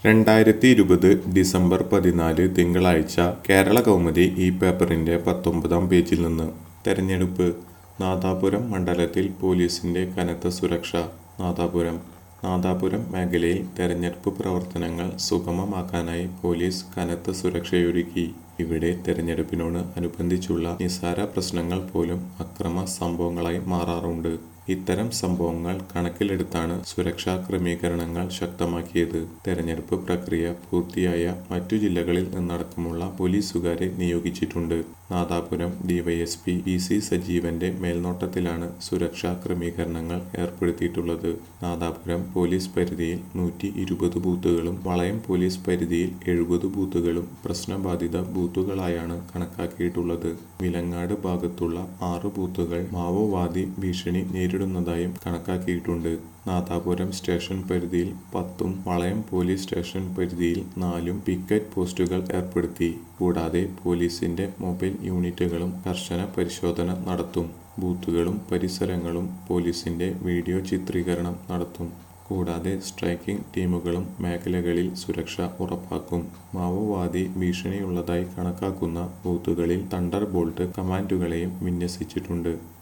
രണ്ടായിരത്തി ഇരുപത് ഡിസംബർ പതിനാല് തിങ്കളാഴ്ച കേരള കൗമുദി ഈ പേപ്പറിന്റെ പത്തൊമ്പതാം പേജിൽ നിന്ന് തെരഞ്ഞെടുപ്പ് നാദാപുരം മണ്ഡലത്തിൽ പോലീസിന്റെ കനത്ത സുരക്ഷ നാദാപുരം നാദാപുരം മേഖലയിൽ തെരഞ്ഞെടുപ്പ് പ്രവർത്തനങ്ങൾ സുഗമമാക്കാനായി പോലീസ് കനത്ത സുരക്ഷയൊരുക്കി ഇവിടെ തെരഞ്ഞെടുപ്പിനോട് അനുബന്ധിച്ചുള്ള നിസ്സാര പ്രശ്നങ്ങൾ പോലും അക്രമ സംഭവങ്ങളായി മാറാറുണ്ട് ഇത്തരം സംഭവങ്ങൾ കണക്കിലെടുത്താണ് സുരക്ഷാ ക്രമീകരണങ്ങൾ ശക്തമാക്കിയത് തെരഞ്ഞെടുപ്പ് പ്രക്രിയ പൂർത്തിയായ മറ്റു ജില്ലകളിൽ നിന്നടക്കമുള്ള പോലീസുകാരെ നിയോഗിച്ചിട്ടുണ്ട് നാദാപുരം ഡിവൈഎസ്പി ഇ സി സജീവന്റെ മേൽനോട്ടത്തിലാണ് സുരക്ഷാ ക്രമീകരണങ്ങൾ ഏർപ്പെടുത്തിയിട്ടുള്ളത് നാദാപുരം പോലീസ് പരിധിയിൽ നൂറ്റി ഇരുപത് ബൂത്തുകളും വളയം പോലീസ് പരിധിയിൽ എഴുപത് ബൂത്തുകളും പ്രശ്നബാധിത ബൂത്തുകളായാണ് കണക്കാക്കിയിട്ടുള്ളത് വിലങ്ങാട് ഭാഗത്തുള്ള ആറ് ബൂത്തുകൾ മാവോവാദി ഭീഷണി നേരിടുന്നതായും കണക്കാക്കിയിട്ടുണ്ട് നാദാപുരം സ്റ്റേഷൻ പരിധിയിൽ പത്തും വളയം പോലീസ് സ്റ്റേഷൻ പരിധിയിൽ നാലും പിക്കറ്റ് പോസ്റ്റുകൾ ഏർപ്പെടുത്തി കൂടാതെ പോലീസിന്റെ മൊബൈൽ യൂണിറ്റുകളും കർശന പരിശോധന നടത്തും ബൂത്തുകളും പരിസരങ്ങളും പോലീസിന്റെ വീഡിയോ ചിത്രീകരണം നടത്തും കൂടാതെ സ്ട്രൈക്കിംഗ് ടീമുകളും മേഖലകളിൽ സുരക്ഷ ഉറപ്പാക്കും മാവോവാദി ഭീഷണിയുള്ളതായി കണക്കാക്കുന്ന ബൂത്തുകളിൽ തണ്ടർ ബോൾട്ട് കമാൻഡുകളെയും വിന്യസിച്ചിട്ടുണ്ട്